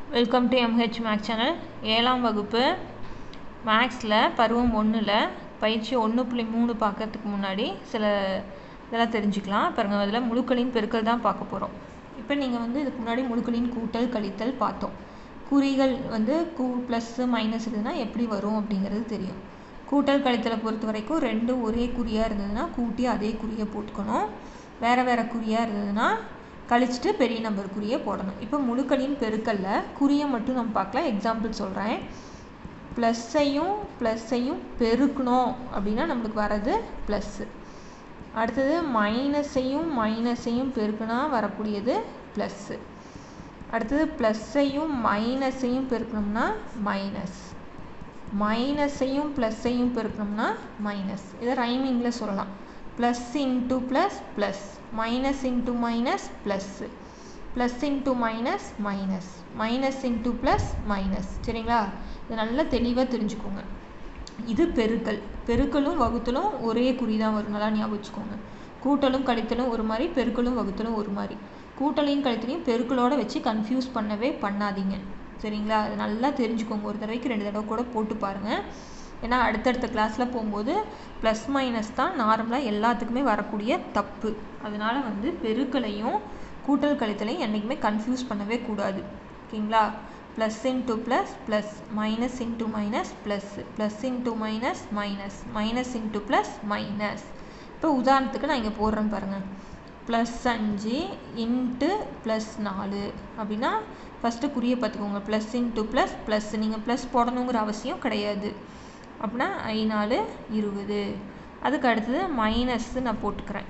welcome to MH maths channel ஏழாம் வகுப்பு மேக்ஸில் பருவம் ஒன்றில் பயிற்சி ஒன்று புள்ளி மூணு பார்க்கறதுக்கு முன்னாடி சில இதெல்லாம் தெரிஞ்சுக்கலாம் பாருங்கள் அதில் முழுக்களின் பெருக்கல் தான் பார்க்க போகிறோம் இப்போ நீங்கள் வந்து இதுக்கு முன்னாடி முழுக்களின் கூட்டல் கழித்தல் பார்த்தோம் குறிகள் வந்து கூ ப்ளஸ்ஸு மைனஸ் இருந்ததுன்னா எப்படி வரும் அப்படிங்கிறது தெரியும் கூட்டல் கழித்தலை பொறுத்த வரைக்கும் ரெண்டும் ஒரே குறியாக இருந்ததுன்னா கூட்டி அதே குறியை போட்டுக்கணும் வேறு வேறு குறியாக இருந்ததுன்னா கழிச்சிட்டு பெரிய நம்பர் குறியை போடணும் இப்போ முழுக்களின் பெருக்கல்ல குறியை மட்டும் நம்ம பார்க்கலாம் எக்ஸாம்பிள் சொல்கிறேன் ப்ளஸ்ஸையும் ப்ளஸ்ஸையும் பெருக்கணும் அப்படின்னா நம்மளுக்கு வர்றது ப்ளஸ்ஸு அடுத்தது மைனஸையும் மைனஸையும் பெருக்குனா வரக்கூடியது ப்ளஸ்ஸு அடுத்தது ப்ளஸ்ஸையும் மைனஸையும் பெருக்கணும்னா மைனஸ் மைனஸையும் ப்ளஸ்ஸையும் பெருக்கணும்னா மைனஸ் இதை ரைமிங்கில் சொல்லலாம் plus into plus plus minus into minus plus plus into minus minus minus into plus minus சரிங்களா இது நல்லா தெளிவாக தெரிஞ்சுக்கோங்க இது பெருக்கல் பெருக்கலும் வகுத்தலும் ஒரே குறி தான் வரும் நல்லா ஞாபகம் வச்சுக்கோங்க கூட்டலும் கழித்தலும் ஒரு மாதிரி பெருக்கலும் வகுத்தலும் ஒரு மாதிரி கூட்டலையும் கழித்தலையும் பெருக்கலோட வச்சு கன்ஃபியூஸ் பண்ணவே பண்ணாதீங்க சரிங்களா அது நல்லா தெரிஞ்சுக்கோங்க ஒரு தடவைக்கு ரெண்டு தடவை கூட போட்டு பாருங்கள் ஏன்னா அடுத்தடுத்த கிளாஸில் போகும்போது ப்ளஸ் மைனஸ் தான் நார்மலாக எல்லாத்துக்குமே வரக்கூடிய தப்பு அதனால் வந்து பெருக்கலையும் கூட்டல் கழித்தலையும் என்றைக்குமே கன்ஃபியூஸ் பண்ணவே கூடாது ஓகேங்களா plus into plus plus minus into minus plus plus into minus minus minus into plus minus இப்போ உதாரணத்துக்கு நான் இங்கே போடுறேன் பாருங்கள் ப்ளஸ் அஞ்சு இன்ட்டு ப்ளஸ் நாலு அப்படின்னா ஃபஸ்ட்டு குறியை பார்த்துக்கோங்க ப்ளஸ் இன்ட்டு ப்ளஸ் ப்ளஸ் நீங்கள் ப்ளஸ் போடணுங்கிற அவசியம் கிடையாது அப்படின்னா ஐ நாலு இருபது அதுக்கு அடுத்தது மைனஸ்ஸு நான் போட்டுக்கிறேன்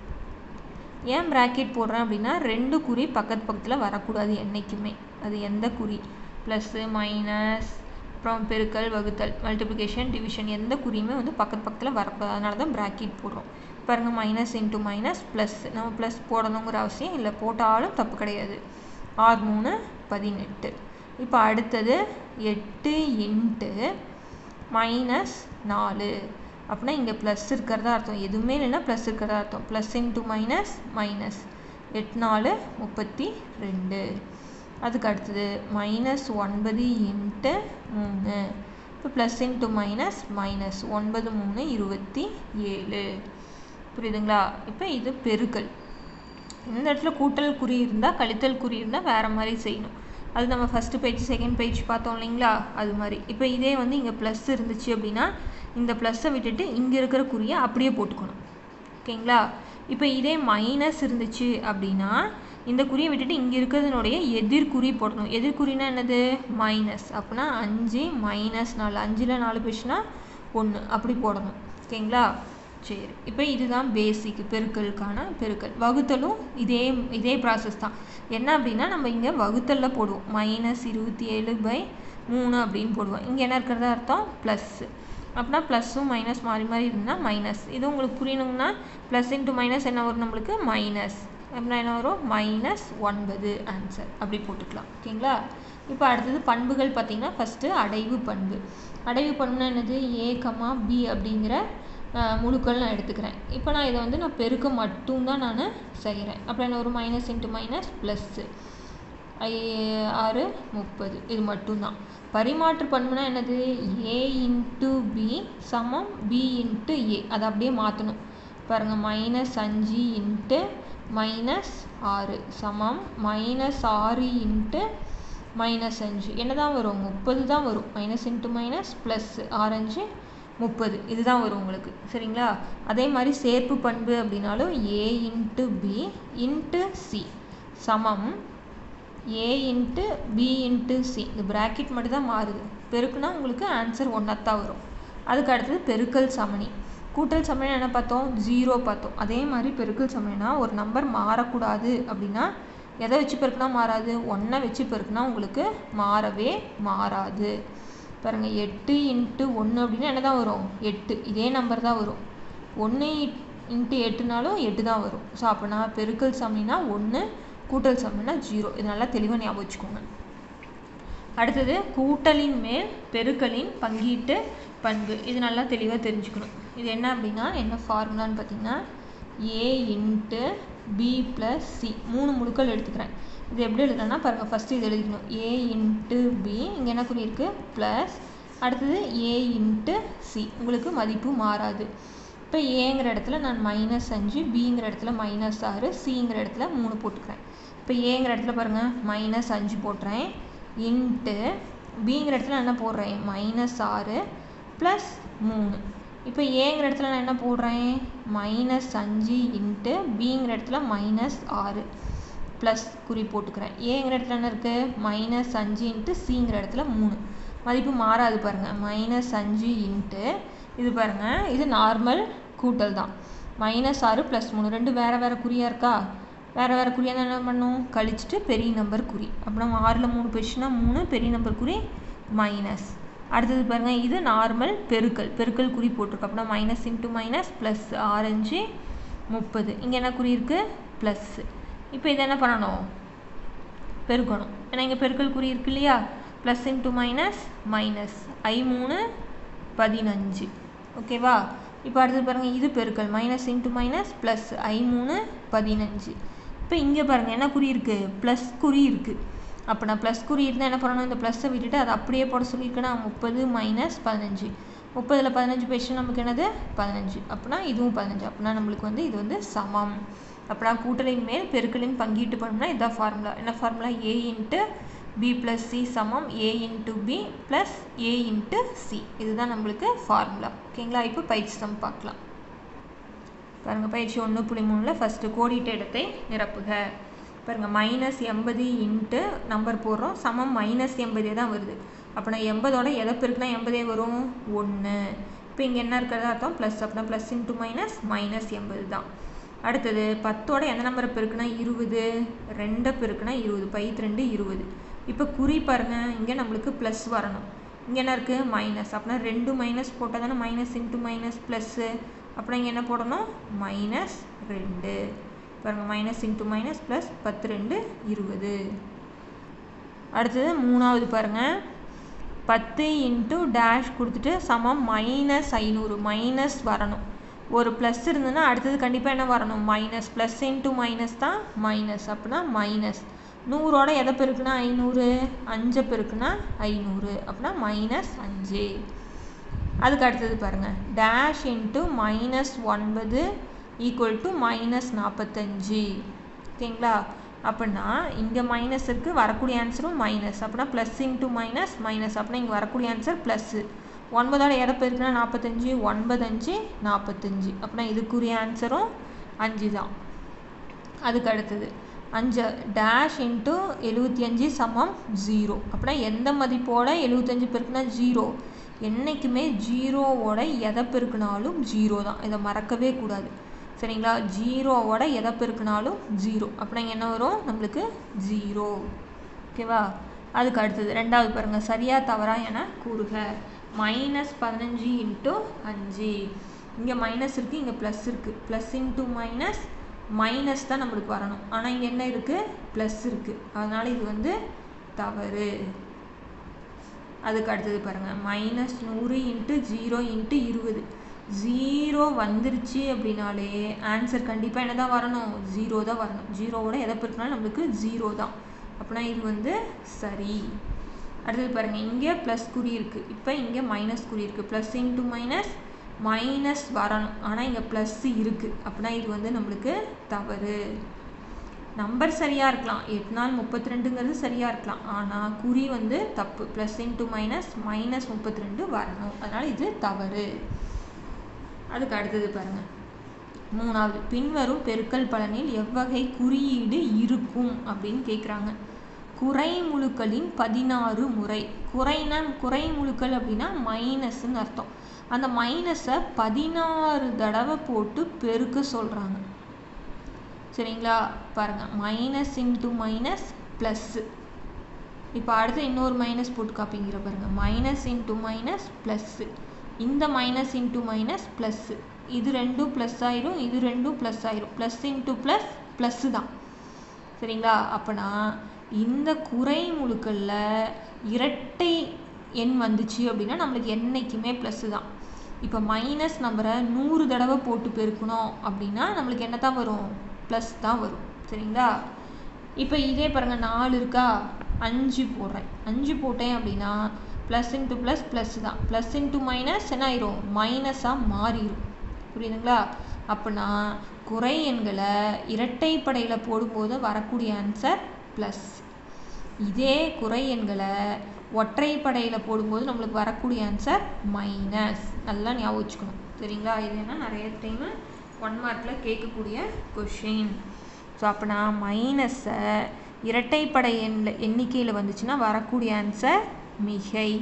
ஏன் ப்ராக்கெட் போடுறேன் அப்படின்னா ரெண்டு குறி பக்கத்து பக்கத்தில் வரக்கூடாது என்றைக்குமே அது எந்த குறி ப்ளஸ்ஸு மைனஸ் அப்புறம் பெருக்கல் வகுத்தல் மல்டிப்ளிகேஷன் டிவிஷன் எந்த குறியுமே வந்து பக்கத்து பக்கத்தில் வரக்கூடாது அதனால தான் ப்ராக்கெட் போடுறோம் பாருங்கள் மைனஸ் இன்ட்டு மைனஸ் ப்ளஸ் நம்ம ப்ளஸ் போடணுங்கிற அவசியம் இல்லை போட்டாலும் தப்பு கிடையாது ஆறு மூணு பதினெட்டு இப்போ அடுத்தது எட்டு இன்ட்டு மைனஸ் நாலு அப்படின்னா இங்கே ப்ளஸ் இருக்கிறதா அர்த்தம் எதுவுமே இல்லைன்னா ப்ளஸ் இருக்கிறதா அர்த்தம் ப்ளஸ் இன்ட்டு மைனஸ் மைனஸ் எட்டு நாலு முப்பத்தி ரெண்டு அதுக்கு அடுத்தது மைனஸ் ஒன்பது இன்ட்டு மூணு இப்போ ப்ளஸ் இன்ட்டு மைனஸ் மைனஸ் ஒன்பது மூணு இருபத்தி ஏழு புரியுதுங்களா இப்போ இது பெருக்கல் இந்த இடத்துல கூட்டல் குறி இருந்தால் கழித்தல் குறி இருந்தால் வேறு மாதிரி செய்யணும் அது நம்ம ஃபஸ்ட்டு பேஜ் செகண்ட் பேஜ் பார்த்தோம் இல்லைங்களா அது மாதிரி இப்போ இதே வந்து இங்கே ப்ளஸ் இருந்துச்சு அப்படின்னா இந்த ப்ளஸ்ஸை விட்டுட்டு இங்கே இருக்கிற குறியை அப்படியே போட்டுக்கணும் ஓகேங்களா இப்போ இதே மைனஸ் இருந்துச்சு அப்படின்னா இந்த குறியை விட்டுட்டு இங்கே இருக்கிறதுனுடைய எதிர்குறி போடணும் எதிர்குறினா என்னது மைனஸ் அப்படின்னா அஞ்சு மைனஸ் நாலு அஞ்சில் நாலு போச்சுன்னா ஒன்று அப்படி போடணும் ஓகேங்களா சரி இப்போ இதுதான் பேசிக் பெருக்கலுக்கான பெருக்கல் வகுத்தலும் இதே இதே ப்ராசஸ் தான் என்ன அப்படின்னா நம்ம இங்கே வகுத்தலில் போடுவோம் மைனஸ் இருபத்தி ஏழு பை மூணு அப்படின்னு போடுவோம் இங்கே என்ன இருக்கிறதா அர்த்தம் ப்ளஸ்ஸு அப்படின்னா ப்ளஸ்ஸும் மைனஸ் மாறி மாறி இருந்தால் மைனஸ் இது உங்களுக்கு புரியணுங்கன்னா ப்ளஸ் இன்ட்டு மைனஸ் என்ன வரும் நம்மளுக்கு மைனஸ் அப்படின்னா என்ன வரும் மைனஸ் ஒன்பது ஆன்சர் அப்படி போட்டுக்கலாம் ஓகேங்களா இப்போ அடுத்தது பண்புகள் பார்த்திங்கன்னா ஃபஸ்ட்டு அடைவு பண்பு அடைவு பண்புனா என்னது ஏ கமா பி அப்படிங்கிற முழுக்கள் நான் எடுத்துக்கிறேன் இப்போ நான் இதை வந்து நான் பெருக்க மட்டும்தான் நான் செய்கிறேன் அப்புறம் என்ன ஒரு மைனஸ் இன்ட்டு மைனஸ் ப்ளஸ்ஸு ஐ ஆறு முப்பது இது மட்டும்தான் பரிமாற்று பண்புனா என்னது ஏ இன்ட்டு பி சமம் பி இன்ட்டு ஏ அதை அப்படியே மாற்றணும் பாருங்கள் மைனஸ் அஞ்சு இன்ட்டு மைனஸ் ஆறு சமம் மைனஸ் ஆறு இன்ட்டு மைனஸ் அஞ்சு என்ன தான் வரும் முப்பது தான் வரும் மைனஸ் இன்ட்டு மைனஸ் ப்ளஸ் ஆரஞ்சு முப்பது இதுதான் வரும் உங்களுக்கு சரிங்களா அதே மாதிரி சேர்ப்பு பண்பு அப்படின்னாலும் A into B into C சமம் A into B into C இந்த ப்ராக்கெட் மட்டும் தான் மாறுது பெருக்குனா உங்களுக்கு ஆன்சர் ஒன்றாத்தான் வரும் அதுக்கு அடுத்தது பெருக்கல் சமணி கூட்டல் சமணி என்ன பார்த்தோம் ஜீரோ பார்த்தோம் அதே மாதிரி பெருக்கல் சமணினா ஒரு நம்பர் மாறக்கூடாது அப்படின்னா எதை வச்சு பெருக்குனா மாறாது ஒன்றை வச்சு பெருக்குனா உங்களுக்கு மாறவே மாறாது பாருங்கள் எட்டு இன்ட்டு ஒன்று அப்படின்னா என்ன தான் வரும் எட்டு இதே நம்பர் தான் வரும் ஒன்று இன்ட்டு எட்டுனாலும் எட்டு தான் வரும் ஸோ அப்படின்னா பெருக்கல் சமணினா ஒன்று கூட்டல் சமணினா ஜீரோ இது நல்லா தெளிவாக ஞாபகம் வச்சுக்கோங்க அடுத்தது கூட்டலின் மேல் பெருக்கலின் பங்கீட்டு பண்பு இது நல்லா தெளிவாக தெரிஞ்சுக்கணும் இது என்ன அப்படின்னா என்ன ஃபார்முலான்னு பார்த்தீங்கன்னா A into B plus C மூணு முழுக்கள் எடுத்துக்கிறேன் இது எப்படி எழுதலாம்னா பாருங்கள் ஃபஸ்ட்டு இது எழுதிக்கணும் ஏ இன்ட்டு பி இங்கே என்ன குறி இருக்குது ப்ளஸ் அடுத்தது ஏ இன்ட்டு சி உங்களுக்கு மதிப்பு மாறாது இப்போ ஏங்கிற இடத்துல நான் மைனஸ் அஞ்சு பிங்கிற இடத்துல மைனஸ் ஆறு சிங்கிற இடத்துல மூணு போட்டுக்கிறேன் இப்போ ஏங்கிற இடத்துல பாருங்கள் மைனஸ் அஞ்சு போட்டுறேன் இன்ட்டு பிங்கிற இடத்துல நான் என்ன போடுறேன் மைனஸ் ஆறு ப்ளஸ் மூணு இப்போ ஏங்கிற இடத்துல நான் என்ன போடுறேன் மைனஸ் அஞ்சு இன்ட்டு பிங்கிற இடத்துல மைனஸ் ஆறு ப்ளஸ் குறி போட்டுக்கிறேன் ஏங்கிற இடத்துல என்ன இருக்குது மைனஸ் அஞ்சு இன்ட்டு சிங்கிற இடத்துல மூணு மதிப்பு மாறாது பாருங்கள் மைனஸ் அஞ்சு இன்ட்டு இது பாருங்கள் இது நார்மல் கூட்டல் தான் மைனஸ் ஆறு ப்ளஸ் மூணு ரெண்டு வேறு வேறு குறியாக இருக்கா வேறு வேறு குறியாக தான் என்ன பண்ணும் கழிச்சிட்டு பெரிய நம்பர் குறி அப்போ நம்ம ஆறில் மூணு போயிடுச்சுன்னா மூணு பெரிய நம்பர் குறி மைனஸ் அடுத்தது பாருங்கள் இது நார்மல் பெருக்கல் பெருக்கல் குறி போட்டிருக்கு அப்படின்னா மைனஸ் இன்ட்டு மைனஸ் ப்ளஸ் ஆரஞ்சு முப்பது இங்கே என்ன குறி இருக்குது ப்ளஸ்ஸு இப்போ இதை என்ன பண்ணணும் பெருக்கணும் ஏன்னா இங்கே பெருக்கல் குறி இருக்கு இல்லையா ப்ளஸ் இன்ட்டு மைனஸ் மைனஸ் ஐ மூணு பதினஞ்சு ஓகேவா இப்போ அடுத்தது பாருங்கள் இது பெருக்கல் மைனஸ் இன்ட்டு மைனஸ் ப்ளஸ் ஐ மூணு பதினஞ்சு இப்போ இங்கே பாருங்கள் என்ன குறி இருக்குது ப்ளஸ் குறி இருக்குது அப்போ நான் ப்ளஸ் குறி இருந்தால் என்ன பண்ணணும் இந்த ப்ளஸ்ஸை விட்டுட்டு அதை அப்படியே போட சொல்லியிருக்கேன்னா முப்பது மைனஸ் பதினஞ்சு முப்பதில் பதினஞ்சு போயிடுச்சு நமக்கு என்னது பதினஞ்சு அப்படின்னா இதுவும் பதினஞ்சு அப்படின்னா நம்மளுக்கு வந்து இது வந்து சமம் அப்படின்னா கூட்டலின் மேல் பெருக்கலின் பங்கீட்டு பண்ணோம்னா இதுதான் ஃபார்முலா என்ன formula A into B plus C சமம் A into B plus A into C இதுதான் நம்மளுக்கு ஃபார்முலா ஓகேங்களா இப்போ பயிற்சி சம் பார்க்கலாம் பாருங்கள் பயிற்சி ஒன்று புள்ளி மூணில் ஃபஸ்ட்டு கோடிட்ட இடத்தை நிரப்புக பாருங்கள் மைனஸ் எண்பது இன்ட்டு நம்பர் போடுறோம் சமம் மைனஸ் எண்பதே தான் வருது அப்போ நான் எண்பதோட எதை பெருக்குனா எண்பதே வரும் ஒன்று இப்போ இங்கே என்ன இருக்கிறதா அர்த்தம் ப்ளஸ் அப்படின்னா ப்ளஸ் இன்ட்டு மைனஸ் மைனஸ் எண்பது தான் அடுத்தது பத்தோட எந்த நம்பரை பெருக்குனா இருபது ரெண்டை பெருக்குனா இருபது பைத்து ரெண்டு இருபது இப்போ குறி பாருங்கள் இங்கே நம்மளுக்கு ப்ளஸ் வரணும் இங்கே என்ன இருக்குது மைனஸ் அப்படின்னா ரெண்டு மைனஸ் போட்டால் தானே மைனஸ் இன்ட்டு மைனஸ் ப்ளஸ்ஸு அப்புறம் இங்கே என்ன போடணும் மைனஸ் ரெண்டு பாருங்கள் மைனஸ் இன்ட்டு மைனஸ் ப்ளஸ் பத்து ரெண்டு இருபது அடுத்தது மூணாவது பாருங்கள் பத்து இன்ட்டு டேஷ் கொடுத்துட்டு சமம் மைனஸ் ஐநூறு மைனஸ் வரணும் ஒரு ப்ளஸ் இருந்ததுன்னா அடுத்தது கண்டிப்பாக என்ன வரணும் மைனஸ் ப்ளஸ் இன்ட்டு மைனஸ் தான் மைனஸ் அப்படின்னா மைனஸ் நூறோட எதை பெருக்குனா ஐநூறு அஞ்சை பெருக்குனா ஐநூறு அப்படின்னா மைனஸ் அஞ்சு அதுக்கு அடுத்தது பாருங்கள் டேஷ் இன்ட்டு மைனஸ் ஒன்பது ஈக்குவல் டு மைனஸ் நாற்பத்தஞ்சு ஓகேங்களா அப்படின்னா இங்கே மைனஸ் இருக்குது வரக்கூடிய ஆன்சரும் மைனஸ் அப்படின்னா ப்ளஸ் இன்ட்டு மைனஸ் மைனஸ் அப்படின்னா இங்கே வரக்கூடிய ஆன்சர் ப்ளஸ்ஸு ஒன்பதோட எடை பெருக்குனா நாற்பத்தஞ்சு ஒன்பது அஞ்சு நாற்பத்தஞ்சு அப்படின்னா இதுக்குரிய ஆன்சரும் அஞ்சு தான் அதுக்கு அடுத்தது அஞ்சு டேஷ் இன்ட்டு எழுபத்தி அஞ்சு சமம் ஜீரோ அப்படின்னா எந்த மதிப்போட எழுபத்தஞ்சு பெருக்குனா ஜீரோ என்றைக்குமே ஜீரோவோட எதை பெருக்குனாலும் ஜீரோ தான் இதை மறக்கவே கூடாது சரிங்களா ஜீரோவோட எதை பெருக்குனாலும் ஜீரோ அப்படின்னா என்ன வரும் நம்மளுக்கு ஜீரோ ஓகேவா அதுக்கு அடுத்தது ரெண்டாவது பாருங்கள் சரியா தவறா என கூறுக மைனஸ் பதினஞ்சு இன்ட்டு அஞ்சு இங்கே மைனஸ் இருக்குது இங்கே ப்ளஸ் இருக்குது ப்ளஸ் இன்ட்டு மைனஸ் மைனஸ் தான் நம்மளுக்கு வரணும் ஆனால் இங்கே என்ன இருக்குது ப்ளஸ் இருக்குது அதனால் இது வந்து தவறு அதுக்கு அடுத்தது பாருங்கள் மைனஸ் நூறு இன்ட்டு ஜீரோ இன்ட்டு இருபது ஜீரோ வந்துருச்சு அப்படின்னாலே ஆன்சர் கண்டிப்பாக என்ன தான் வரணும் ஜீரோ தான் வரணும் ஜீரோவோட எதை பெருக்கினாலும் நம்மளுக்கு ஜீரோ தான் அப்படின்னா இது வந்து சரி அடுத்தது பாருங்கள் இங்கே ப்ளஸ் குறி இருக்குது இப்போ இங்கே மைனஸ் குறி இருக்குது ப்ளஸ் இன்ட்டு மைனஸ் மைனஸ் வரணும் ஆனால் இங்கே ப்ளஸ் இருக்குது அப்படின்னா இது வந்து நம்மளுக்கு தவறு நம்பர் சரியாக இருக்கலாம் எட்டு நாள் முப்பத்தி ரெண்டுங்கிறது சரியாக இருக்கலாம் ஆனால் குறி வந்து தப்பு ப்ளஸ் இன்ட்டு மைனஸ் மைனஸ் முப்பத்தி ரெண்டு வரணும் அதனால் இது தவறு அதுக்கு அடுத்தது பாருங்கள் மூணாவது பின்வரும் பெருக்கல் பலனில் எவ்வகை குறியீடு இருக்கும் அப்படின்னு கேட்குறாங்க குறைமுழுக்களின் பதினாறு முறை குறைனா குறைமுழுக்கள் அப்படின்னா மைனஸ்ன்னு அர்த்தம் அந்த மைனஸை பதினாறு தடவை போட்டு பெருக்க சொல்கிறாங்க சரிங்களா பாருங்கள் மைனஸ் இன்ட்டு மைனஸ் ப்ளஸ்ஸு இப்போ அடுத்து இன்னொரு மைனஸ் போட்டு காப்பிங்கிற பாருங்கள் மைனஸ் இன்ட்டு மைனஸ் ப்ளஸ்ஸு இந்த மைனஸ் இன்ட்டு மைனஸ் ப்ளஸ்ஸு இது ரெண்டும் ப்ளஸ் ஆயிரும் இது ரெண்டும் ப்ளஸ் ஆயிரும் ப்ளஸ் இன்ட்டு ப்ளஸ் ப்ளஸ்ஸு தான் சரிங்களா அப்போனா இந்த குறை முழுக்களில் இரட்டை எண் வந்துச்சு அப்படின்னா நம்மளுக்கு என்றைக்குமே ப்ளஸ்ஸு தான் இப்போ மைனஸ் நம்பரை நூறு தடவை போட்டு பெருக்கணும் அப்படின்னா நம்மளுக்கு என்ன தான் வரும் ப்ளஸ் தான் வரும் சரிங்களா இப்போ இதே பாருங்கள் நாலு இருக்கா அஞ்சு போடுறேன் அஞ்சு போட்டேன் அப்படின்னா ப்ளஸ் இன்ட்டு ப்ளஸ் ப்ளஸ் தான் ப்ளஸ் இன்ட்டு மைனஸ் என்ன ஆயிரும் மைனஸாக மாறிடும் புரியுதுங்களா அப்படின்னா குறை எண்களை இரட்டைப்படையில் போடும்போது வரக்கூடிய ஆன்சர் ப்ளஸ் இதே குறை எண்களை ஒற்றைப்படையில் போடும்போது நம்மளுக்கு வரக்கூடிய ஆன்சர் மைனஸ் நல்லா ஞாபகம் வச்சுக்கணும் சரிங்களா இது என்ன நிறைய டைமு ஒன் மார்க்கில் கேட்கக்கூடிய கொஷின் ஸோ அப்போ நான் மைனஸை இரட்டைப்படை எண்ணில் எண்ணிக்கையில் வந்துச்சுன்னா வரக்கூடிய ஆன்சர் மிகை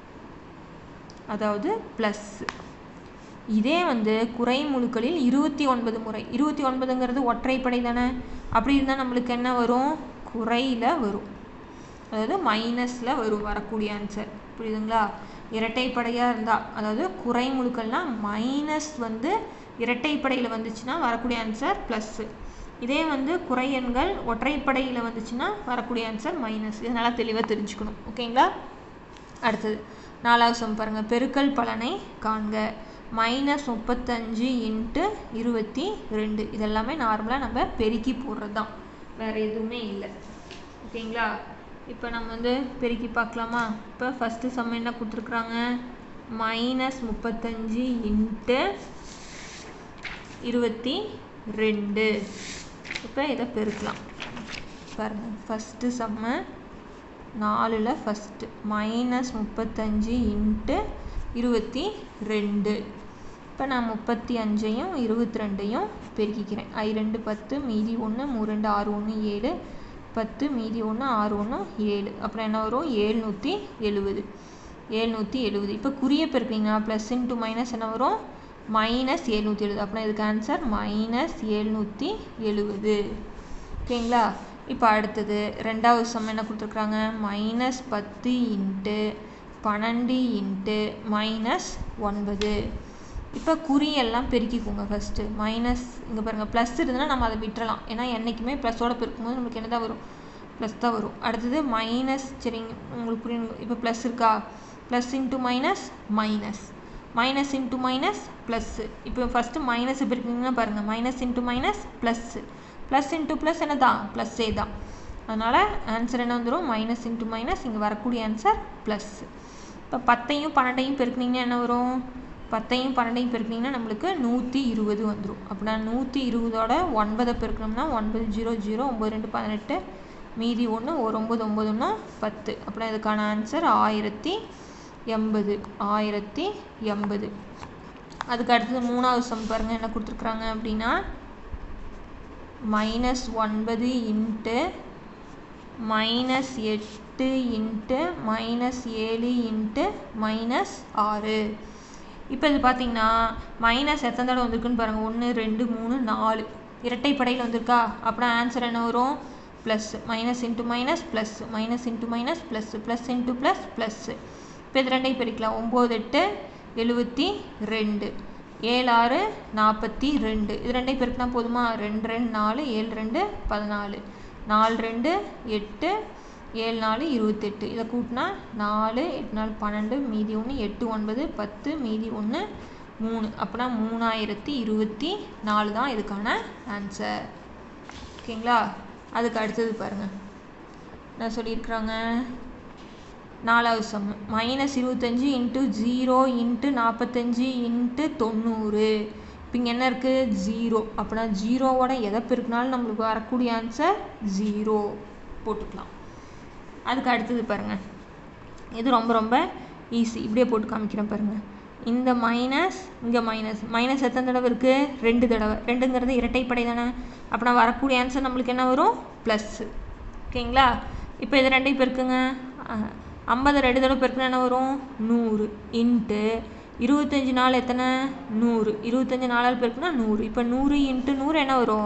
அதாவது ப்ளஸ் இதே வந்து குறைமுழுக்களில் இருபத்தி ஒன்பது முறை இருபத்தி ஒன்பதுங்கிறது ஒற்றைப்படை தானே அப்படி இருந்தால் நம்மளுக்கு என்ன வரும் குறையில் வரும் அதாவது மைனஸில் வரும் வரக்கூடிய ஆன்சர் புரியுதுங்களா இரட்டைப்படையாக இருந்தால் அதாவது குறைமுழுக்கள்னால் மைனஸ் வந்து இரட்டைப்படையில் வந்துச்சுன்னா வரக்கூடிய ஆன்சர் ப்ளஸ்ஸு இதே வந்து குறை எண்கள் ஒற்றைப்படையில் வந்துச்சுன்னா வரக்கூடிய ஆன்சர் மைனஸ் இது நல்லா தெளிவாக தெரிஞ்சுக்கணும் ஓகேங்களா அடுத்தது நாலாவது சம் பாருங்கள் பெருக்கல் பலனை காண்க மைனஸ் முப்பத்தஞ்சு இன்ட்டு இருபத்தி ரெண்டு இதெல்லாமே நார்மலாக நம்ம பெருக்கி போடுறது தான் வேறு எதுவுமே இல்லை ஓகேங்களா இப்போ நம்ம வந்து பெருக்கி பார்க்கலாமா இப்போ ஃபஸ்ட்டு சம் என்ன கொடுத்துருக்குறாங்க மைனஸ் முப்பத்தஞ்சு இன்ட்டு இருபத்தி ரெண்டு இப்போ இதை பெருக்கலாம் பாருங்கள் ஃபஸ்ட்டு சம்மு நாலில் ஃபஸ்ட்டு மைனஸ் முப்பத்தஞ்சு இன்ட்டு இருபத்தி ரெண்டு இப்போ நான் முப்பத்தி அஞ்சையும் இருபத்தி ரெண்டையும் பெருக்கிக்கிறேன் ஐ ரெண்டு பத்து மீதி ஒன்று மூ ரெண்டு ஆறு ஒன்று ஏழு பத்து மீதி ஒன்று ஆறு ஒன்று ஏழு அப்புறம் என்ன வரும் ஏழ்நூற்றி எழுபது ஏழ்நூற்றி எழுபது இப்போ குறிய பெருக்கிங்கன்னா ப்ளஸ் இன்ட்டு மைனஸ் என்ன வரும் மைனஸ் ஏழ்நூற்றி எழுபது அப்படின்னா இதுக்கு ஆன்சர் மைனஸ் ஏழ்நூற்றி எழுபது ஓகேங்களா இப்போ அடுத்தது ரெண்டாவது சம் என்ன கொடுத்துருக்குறாங்க மைனஸ் பத்து இன்ட்டு பன்னெண்டு இன்ட்டு மைனஸ் ஒன்பது இப்போ குறியெல்லாம் பெருக்கிக்கோங்க ஃபஸ்ட்டு மைனஸ் இங்கே பாருங்கள் ப்ளஸ் இருந்ததுன்னா நம்ம அதை விட்டுறலாம் ஏன்னா என்றைக்குமே ப்ளஸ்ஸோட பெருக்கும்போது நம்மளுக்கு என்ன தான் வரும் ப்ளஸ் தான் வரும் அடுத்தது மைனஸ் சரிங்க உங்களுக்கு புரியும் இப்போ ப்ளஸ் இருக்கா plus into minus minus minus into minus plus இப்போ ஃபஸ்ட்டு மைனஸ் பெருக்கிங்கன்னா பாருங்கள் minus into minus plus plus into plus என்ன தான் ப்ளஸ்ஸே தான் அதனால் ஆன்சர் என்ன வந்துடும் மைனஸ் இன்ட்டு மைனஸ் இங்கே வரக்கூடிய ஆன்சர் ப்ளஸ்ஸு இப்போ பத்தையும் பன்னெண்டையும் பெருக்குனீங்கன்னா என்ன வரும் பத்தையும் பன்னெண்டையும் பெருக்குனீங்கன்னா நம்மளுக்கு நூற்றி இருபது வந்துடும் அப்படின்னா நூற்றி இருபதோட ஒன்பதை பெருக்கணும்னா ஒன்பது ஜீரோ ஜீரோ ஒம்பது ரெண்டு பதினெட்டு மீதி ஒன்று ஒரு ஒம்பது ஒம்பது ஒன்று பத்து அப்படின்னா இதுக்கான ஆன்சர் ஆயிரத்தி எண்பது ஆயிரத்தி எண்பது அதுக்கு அடுத்தது மூணாவது சம் பாருங்கள் என்ன கொடுத்துருக்குறாங்க அப்படின்னா மைனஸ் ஒன்பது இன்ட்டு மைனஸ் எட்டு இன்ட்டு மைனஸ் ஏழு இன்ட்டு மைனஸ் ஆறு இப்போ இது பார்த்தீங்கன்னா மைனஸ் எத்தனை தடவை வந்திருக்குன்னு பாருங்கள் ஒன்று ரெண்டு மூணு நாலு இரட்டைப்படையில் வந்திருக்கா அப்புறம் ஆன்சர் என்ன வரும் plus minus into minus plus minus into minus plus plus into plus plus இப்போ இது ரெண்டையும் பிரிக்கலாம் ஒம்பது எட்டு எழுபத்தி ரெண்டு ஏழு ஆறு நாற்பத்தி ரெண்டு இது ரெண்டையும் பெருக்கினா போதுமா ரெண்டு ரெண்டு நாலு ஏழு ரெண்டு பதினாலு நாலு ரெண்டு எட்டு ஏழு நாலு இருபத்தெட்டு இதை கூட்டினா நாலு எட்டு நாலு பன்னெண்டு மீதி ஒன்று எட்டு ஒன்பது பத்து மீதி ஒன்று மூணு அப்படின்னா மூணாயிரத்தி இருபத்தி நாலு தான் இதுக்கான ஆன்சர் ஓகேங்களா அதுக்கு அடுத்தது பாருங்கள் என்ன சொல்லியிருக்கிறாங்க நாலாவது சம் மைனஸ் இருபத்தஞ்சி இன்ட்டு ஜீரோ இன்ட்டு நாற்பத்தஞ்சி இன்ட்டு தொண்ணூறு இப்போ இங்கே என்ன இருக்குது ஜீரோ அப்படின்னா ஜீரோவோட எதை பெருக்கினாலும் நம்மளுக்கு வரக்கூடிய ஆன்சர் ஜீரோ போட்டுக்கலாம் அதுக்கு அடுத்தது பாருங்கள் இது ரொம்ப ரொம்ப ஈஸி இப்படியே போட்டு காமிக்கிறேன் பாருங்கள் இந்த மைனஸ் இங்கே மைனஸ் மைனஸ் எத்தனை தடவை இருக்குது ரெண்டு தடவை ரெண்டுங்கிறது இரட்டைப்படை தானே அப்படின்னா வரக்கூடிய ஆன்சர் நம்மளுக்கு என்ன வரும் ப்ளஸ்ஸு ஓகேங்களா இப்போ இது ரெண்டையும் பெருக்குங்க ஐம்பது ரெண்டு தடவை பெருக்குனா என்ன வரும் நூறு இன்ட்டு இருபத்தஞ்சி நாள் எத்தனை நூறு இருபத்தஞ்சி நாளால் பெருக்குனா நூறு இப்போ நூறு இன்ட்டு நூறு என்ன வரும்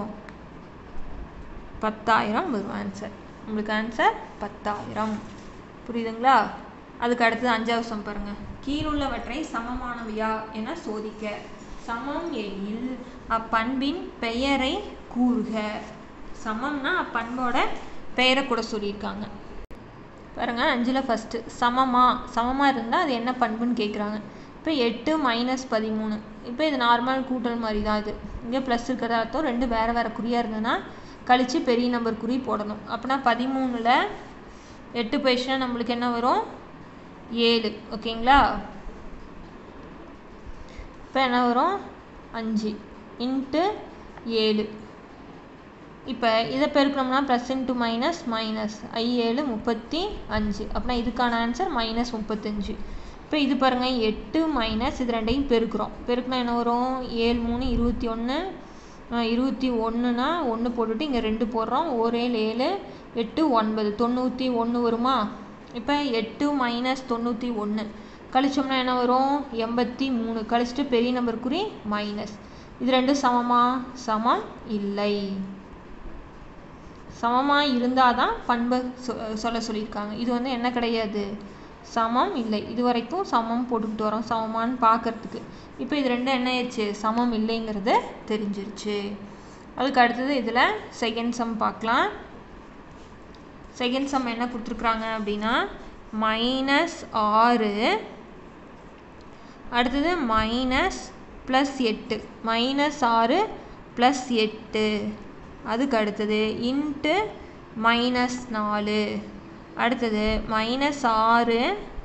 பத்தாயிரம் வரும் ஆன்சர் உங்களுக்கு ஆன்சர் பத்தாயிரம் புரியுதுங்களா அதுக்கு அடுத்தது அஞ்சாவது சம் பாருங்க கீழுள்ளவற்றை சமமானவையா என சோதிக்க சமம் எனில் அப்பண்பின் பெயரை கூறுக சமம்னா அப்பண்போட பெயரை கூட சொல்லியிருக்காங்க பாருங்க அஞ்சில் ஃபஸ்ட்டு சமமா சமமாக இருந்தால் அது என்ன பண்புன்னு கேட்குறாங்க இப்போ எட்டு மைனஸ் பதிமூணு இப்போ இது நார்மல் கூட்டல் மாதிரி தான் இது இங்கே ப்ளஸ் இருக்கிறதா அர்த்தம் ரெண்டு வேறு வேறு குறியாக இருந்ததுன்னா கழித்து பெரிய நம்பர் குறி போடணும் அப்படின்னா பதிமூணில் எட்டு போயிடுச்சுன்னா நம்மளுக்கு என்ன வரும் ஏழு ஓகேங்களா இப்போ என்ன வரும் அஞ்சு இன்ட்டு ஏழு இப்போ இதை பெருக்கணும்னா ப்ளஸ் இன்ட்டு மைனஸ் மைனஸ் ஐ ஏழு முப்பத்தி அஞ்சு அப்படின்னா இதுக்கான ஆன்சர் மைனஸ் முப்பத்தஞ்சு இப்போ இது பாருங்கள் எட்டு மைனஸ் இது ரெண்டையும் பெருக்கிறோம் பெருக்கினா என்ன வரும் ஏழு மூணு இருபத்தி ஒன்று இருபத்தி ஒன்றுனா ஒன்று போட்டுட்டு இங்கே ரெண்டு போடுறோம் ஒரேழு ஏழு எட்டு ஒன்பது தொண்ணூற்றி ஒன்று வருமா இப்போ எட்டு மைனஸ் தொண்ணூற்றி ஒன்று கழிச்சோம்னா என்ன வரும் எண்பத்தி மூணு கழிச்சிட்டு பெரிய நம்பர் குறி மைனஸ் இது ரெண்டும் சமமா சமம் இல்லை சமமாக இருந்தால் தான் பண்பை சொ சொல்ல சொல்லியிருக்காங்க இது வந்து என்ன கிடையாது சமம் இல்லை இது வரைக்கும் சமம் போட்டுக்கிட்டு வரோம் சமமானு பார்க்கறதுக்கு இப்போ இது ரெண்டும் என்ன ஆயிடுச்சு சமம் இல்லைங்கிறத தெரிஞ்சிருச்சு அதுக்கு அடுத்தது இதில் செகண்ட் சம் பார்க்கலாம் செகண்ட் சம் என்ன கொடுத்துருக்குறாங்க அப்படின்னா மைனஸ் ஆறு அடுத்தது மைனஸ் ப்ளஸ் எட்டு மைனஸ் ஆறு ப்ளஸ் எட்டு அதுக்கு அடுத்தது இன்ட்டு மைனஸ் நாலு அடுத்தது மைனஸ் ஆறு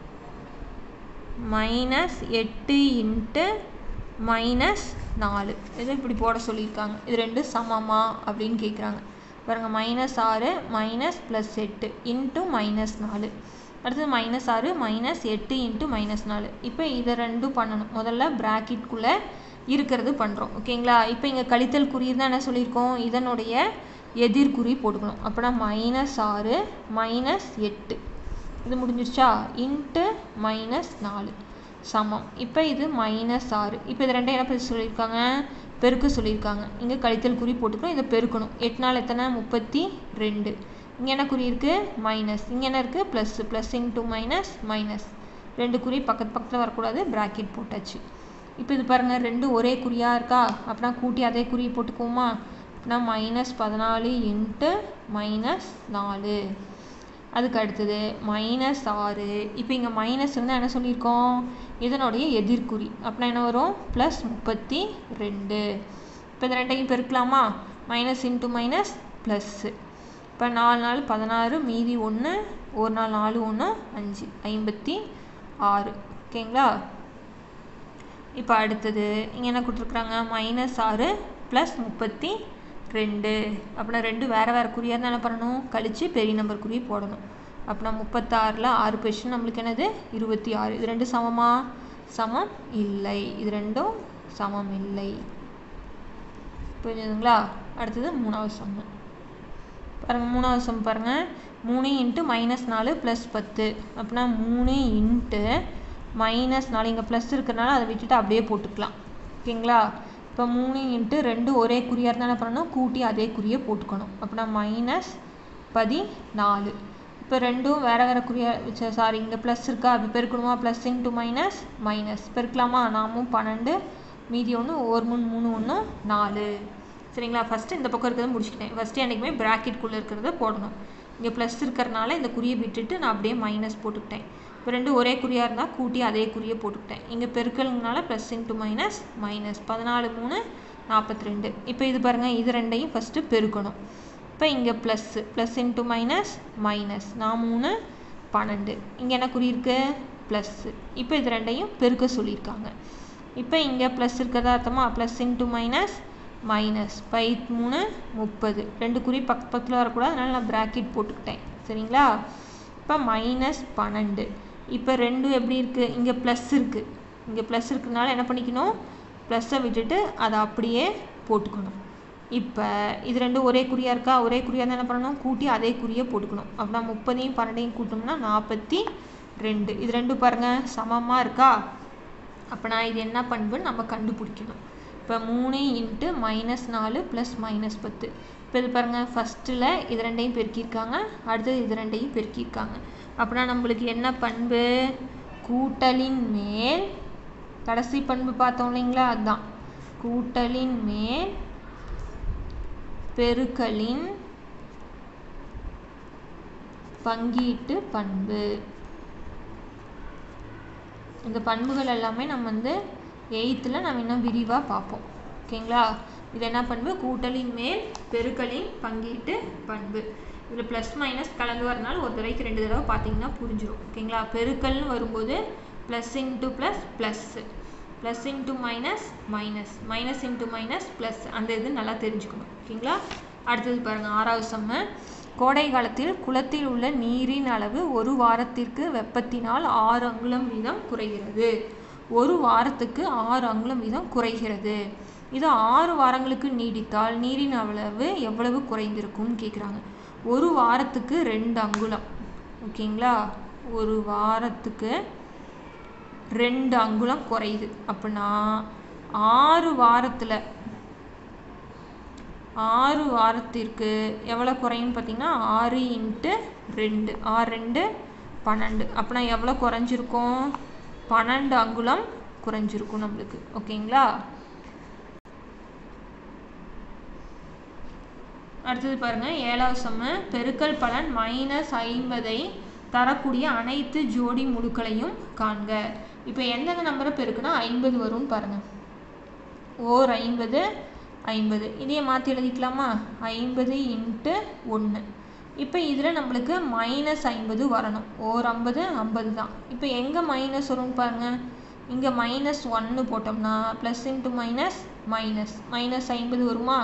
மைனஸ் எட்டு இன்ட்டு மைனஸ் நாலு இது இப்படி போட சொல்லியிருக்காங்க இது ரெண்டும் சமமா அப்படின்னு கேட்குறாங்க பாருங்கள் மைனஸ் ஆறு மைனஸ் ப்ளஸ் எட்டு இன்ட்டு மைனஸ் நாலு அடுத்தது மைனஸ் ஆறு மைனஸ் எட்டு இன்ட்டு மைனஸ் நாலு இப்போ இதை ரெண்டும் பண்ணணும் முதல்ல ப்ராக்கெட்குள்ளே இருக்கிறது பண்ணுறோம் ஓகேங்களா இப்போ இங்கே கழித்தல் குறி தான் என்ன சொல்லியிருக்கோம் இதனுடைய எதிர்குறி போட்டுக்கணும் அப்படின்னா மைனஸ் ஆறு மைனஸ் எட்டு இது முடிஞ்சிருச்சா இன்ட்டு மைனஸ் நாலு சமம் இப்போ இது மைனஸ் ஆறு இப்போ இது ரெண்டும் என்ன பண்ண சொல்லியிருக்காங்க பெருக்க சொல்லியிருக்காங்க இங்கே கழித்தல் குறி போட்டுக்கணும் இதை பெருக்கணும் எட்டு நாள் எத்தனை முப்பத்தி ரெண்டு இங்கே என்ன குறி இருக்குது மைனஸ் இங்கே என்ன இருக்குது plus plus into minus minus ரெண்டு குறி பக்கத்து பக்கத்தில் வரக்கூடாது ப்ராக்கெட் போட்டாச்சு இப்போ இது பாருங்கள் ரெண்டும் ஒரே குறியாக இருக்கா அப்படின்னா கூட்டி அதே குறி போட்டுக்குவோமா அப்படின்னா மைனஸ் பதினாலு இன்ட்டு மைனஸ் நாலு அதுக்கு அடுத்தது மைனஸ் ஆறு இப்போ இங்கே மைனஸ் இருந்தால் என்ன சொல்லியிருக்கோம் இதனுடைய எதிர்குறி அப்படின்னா என்ன வரும் ப்ளஸ் முப்பத்தி ரெண்டு இப்போ இந்த ரெண்டையும் பெருக்கலாமா மைனஸ் இன்ட்டு மைனஸ் ப்ளஸ்ஸு இப்போ நாலு நாள் பதினாறு மீதி ஒன்று ஒரு நாள் நாலு ஒன்று அஞ்சு ஐம்பத்தி ஆறு ஓகேங்களா இப்போ அடுத்தது இங்கே என்ன கொடுத்துருக்குறாங்க மைனஸ் ஆறு ப்ளஸ் முப்பத்தி ரெண்டு அப்படின்னா ரெண்டு வேறு வேறு குறியாக இருந்தால் என்ன பண்ணணும் கழித்து பெரிய நம்பர் குறி போடணும் அப்படின்னா முப்பத்தாறில் ஆறு பொசிஷன் நம்மளுக்கு என்னது இருபத்தி ஆறு இது ரெண்டும் சமமா சமம் இல்லை இது ரெண்டும் சமம் இல்லை புரிஞ்சுதுங்களா அடுத்தது மூணாவது சம்மு பாருங்கள் மூணாவது சம் பாருங்கள் மூணு இன்ட்டு மைனஸ் நாலு ப்ளஸ் பத்து அப்படின்னா மூணு இன்ட்டு மைனஸ் நாலு இங்கே ப்ளஸ் இருக்கிறனால அதை விட்டுட்டு அப்படியே போட்டுக்கலாம் ஓகேங்களா இப்போ மூணு இன்ட்டு ரெண்டு ஒரே குறியாக இருந்தால் என்ன பண்ணணும் கூட்டி அதே குறியை போட்டுக்கணும் அப்படின்னா மைனஸ் பதினாலு இப்போ ரெண்டும் வேறு வேறு குறியாக சாரி இங்கே ப்ளஸ் இருக்கா அப்படி பெருக்கணுமா ப்ளஸ் இன்ட்டு மைனஸ் மைனஸ் பெருக்கலாமா நாமும் பன்னெண்டு மீதி ஒன்று ஒரு மூணு மூணு ஒன்று நாலு சரிங்களா ஃபஸ்ட்டு இந்த பக்கம் இருக்கிறத முடிச்சுக்கிட்டேன் ஃபஸ்ட்டு என்றைக்குமே ப்ராக்கெட்குள்ளே இருக்கிறத போடணும் இங்கே ப்ளஸ் இருக்கிறனால இந்த குறியை விட்டுட்டு நான் அப்படியே மைனஸ் போட்டுக்கிட்டேன் இப்போ ரெண்டு ஒரே குறியாக இருந்தால் கூட்டி அதே குறியை போட்டுக்கிட்டேன் இங்கே பெருக்கல்னால ப்ளஸ் இன்ட்டு மைனஸ் மைனஸ் பதினாலு மூணு நாற்பத்தி ரெண்டு இப்போ இது பாருங்கள் இது ரெண்டையும் ஃபஸ்ட்டு பெருக்கணும் இப்போ இங்கே plus plus into minus minus நான் மூணு பன்னெண்டு இங்கே என்ன குறி இருக்குது ப்ளஸ்ஸு இப்போ இது ரெண்டையும் பெருக்க சொல்லியிருக்காங்க இப்போ இங்கே ப்ளஸ் இருக்கிறதா அர்த்தமா ப்ளஸ் இன்ட்டு மைனஸ் மைனஸ் பை மூணு முப்பது ரெண்டு குறி பக்க பக்கத்தில் வரக்கூடாது அதனால் நான் ப்ராக்கெட் போட்டுக்கிட்டேன் சரிங்களா இப்போ மைனஸ் பன்னெண்டு இப்போ ரெண்டும் எப்படி இருக்குது இங்கே ப்ளஸ் இருக்குது இங்கே ப்ளஸ் இருக்கிறதுனால என்ன பண்ணிக்கணும் ப்ளஸ்ஸை விட்டுட்டு அதை அப்படியே போட்டுக்கணும் இப்போ இது ரெண்டும் ஒரே குறியாக இருக்கா ஒரே குறியாக இருந்தால் என்ன பண்ணணும் கூட்டி அதே குறியை போட்டுக்கணும் அப்படின்னா முப்பதையும் பன்னெண்டையும் கூட்டோம்னா நாற்பத்தி ரெண்டு இது ரெண்டும் பாருங்கள் சமமாக இருக்கா அப்போனா இது என்ன பண்புன்னு நம்ம கண்டுபிடிக்கணும் இப்போ மூணு இன்ட்டு மைனஸ் நாலு ப்ளஸ் மைனஸ் பத்து இப்போ இது பாருங்கள் ஃபஸ்ட்டில் இது ரெண்டையும் பெருக்கியிருக்காங்க அடுத்தது இது ரெண்டையும் பெருக்கியிருக்காங்க அப்படின்னா நம்மளுக்கு என்ன பண்பு கூட்டலின் மேல் கடைசி பண்பு பார்த்தோம் இல்லைங்களா அதுதான் கூட்டலின் மேல் பெருக்கலின் பங்கீட்டு பண்பு இந்த பண்புகள் எல்லாமே நம்ம வந்து எயித்தில் நம்ம இன்னும் விரிவாக பார்ப்போம் ஓகேங்களா இது என்ன பண்பு கூட்டலின் மேல் பெருக்கலின் பங்கீட்டு பண்பு இதில் ப்ளஸ் மைனஸ் கலந்து வரனால ஒரு தடவைக்கு ரெண்டு தடவை பார்த்தீங்கன்னா புரிஞ்சிடும் ஓகேங்களா பெருக்கல்னு வரும்போது plus into plus plus plus into minus minus minus into minus plus அந்த இது நல்லா தெரிஞ்சுக்கணும் ஓகேங்களா அடுத்தது பாருங்கள் ஆறாவது செம்ம கோடை காலத்தில் குளத்தில் உள்ள நீரின் அளவு ஒரு வாரத்திற்கு வெப்பத்தினால் ஆறு அங்குலம் வீதம் குறைகிறது ஒரு வாரத்துக்கு ஆறு அங்குலம் வீதம் குறைகிறது இது ஆறு வாரங்களுக்கு நீடித்தால் நீரின் அளவு எவ்வளவு குறைந்திருக்கும்னு கேட்குறாங்க ஒரு வாரத்துக்கு ரெண்டு அங்குலம் ஓகேங்களா ஒரு வாரத்துக்கு ரெண்டு அங்குலம் குறையுது அப்படின்னா ஆறு வாரத்தில் ஆறு வாரத்திற்கு எவ்வளோ குறையும்னு பார்த்தீங்கன்னா ஆறு இன்ட்டு ரெண்டு ஆறு ரெண்டு பன்னெண்டு அப்படின்னா எவ்வளோ குறைஞ்சிருக்கும் பன்னெண்டு அங்குலம் குறைஞ்சிருக்கும் நம்மளுக்கு ஓகேங்களா அடுத்தது பாருங்கள் ஏழாவது சம்ம பெருக்கல் பலன் மைனஸ் ஐம்பதை தரக்கூடிய அனைத்து ஜோடி முழுக்களையும் காண்க இப்போ எந்தெந்த நம்பரை பெருக்குனா ஐம்பது வரும்னு பாருங்கள் ஓர் ஐம்பது ஐம்பது இதையே மாற்றி எழுதிக்கலாமா ஐம்பது இன்ட்டு ஒன்று இப்போ இதில் நம்மளுக்கு மைனஸ் ஐம்பது வரணும் ஓர் ஐம்பது ஐம்பது தான் இப்போ எங்கே மைனஸ் வரும்னு பாருங்கள் இங்கே மைனஸ் ஒன்று போட்டோம்னா plus into minus minus minus ஐம்பது வருமா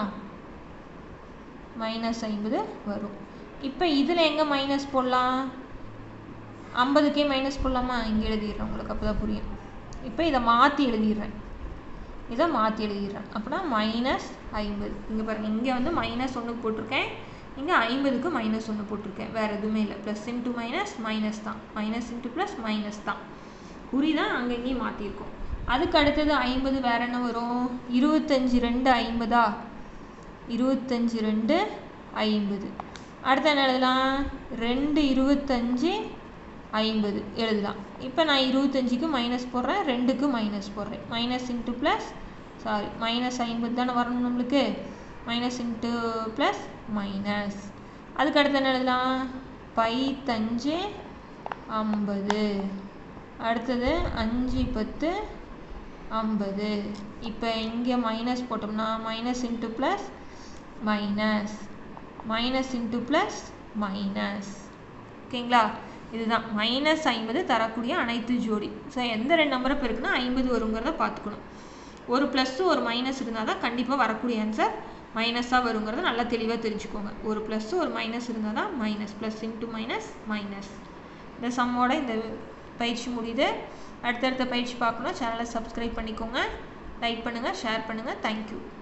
மைனஸ் ஐம்பது வரும் இப்போ இதில் எங்கே மைனஸ் போடலாம் ஐம்பதுக்கே மைனஸ் போடலாமா இங்கே எழுதிடுறேன் உங்களுக்கு அப்போ தான் புரியும் இப்போ இதை மாற்றி எழுதிடுறேன் இதை மாற்றி எழுதிடுறேன் அப்படின்னா மைனஸ் ஐம்பது இங்கே பாருங்கள் இங்கே வந்து மைனஸ் ஒன்று போட்டிருக்கேன் இங்கே ஐம்பதுக்கு மைனஸ் ஒன்று போட்டிருக்கேன் வேறு எதுவுமே இல்லை ப்ளஸ் இன்ட்டு மைனஸ் மைனஸ் தான் மைனஸ் இன்ட்டு ப்ளஸ் மைனஸ் தான் குறி தான் அங்கங்கேயும் மாற்றிருக்கோம் அதுக்கு அடுத்தது ஐம்பது வேறு என்ன வரும் இருபத்தஞ்சி ரெண்டு ஐம்பதா இருபத்தஞ்சி ரெண்டு ஐம்பது அடுத்து என்ன எழுதலாம் ரெண்டு இருபத்தஞ்சி ஐம்பது எழுதலாம் இப்போ நான் இருபத்தஞ்சிக்கு மைனஸ் போடுறேன் ரெண்டுக்கு மைனஸ் போடுறேன் minus into plus sorry minus ஐம்பது தானே வரணும் நம்மளுக்கு மைனஸ் இன்ட்டு ப்ளஸ் மைனஸ் அதுக்கு அடுத்து என்ன எழுதலாம் பைத்தஞ்சு ஐம்பது அடுத்தது அஞ்சு பத்து ஐம்பது இப்போ இங்கே மைனஸ் போட்டோம்னா minus into plus minus minus into plus minus ஓகேங்களா இதுதான் மைனஸ் ஐம்பது தரக்கூடிய அனைத்து ஜோடி ஸோ எந்த ரெண்டு நம்பரை பெருக்குன்னா ஐம்பது வருங்கிறத பார்த்துக்கணும் ஒரு ப்ளஸ்ஸு ஒரு மைனஸ் இருந்தால் தான் கண்டிப்பாக வரக்கூடிய ஆன்சர் மைனஸாக வருங்கிறத நல்லா தெளிவாக தெரிஞ்சுக்கோங்க ஒரு ப்ளஸ்ஸு ஒரு மைனஸ் இருந்தால் தான் minus plus into minus minus இந்த சம்மோட இந்த பயிற்சி முடியுது அடுத்தடுத்த பயிற்சி பார்க்கணும் சேனலை சப்ஸ்கிரைப் பண்ணிக்கோங்க லைக் பண்ணுங்கள் ஷேர் பண்ணுங்கள் தேங்க்யூ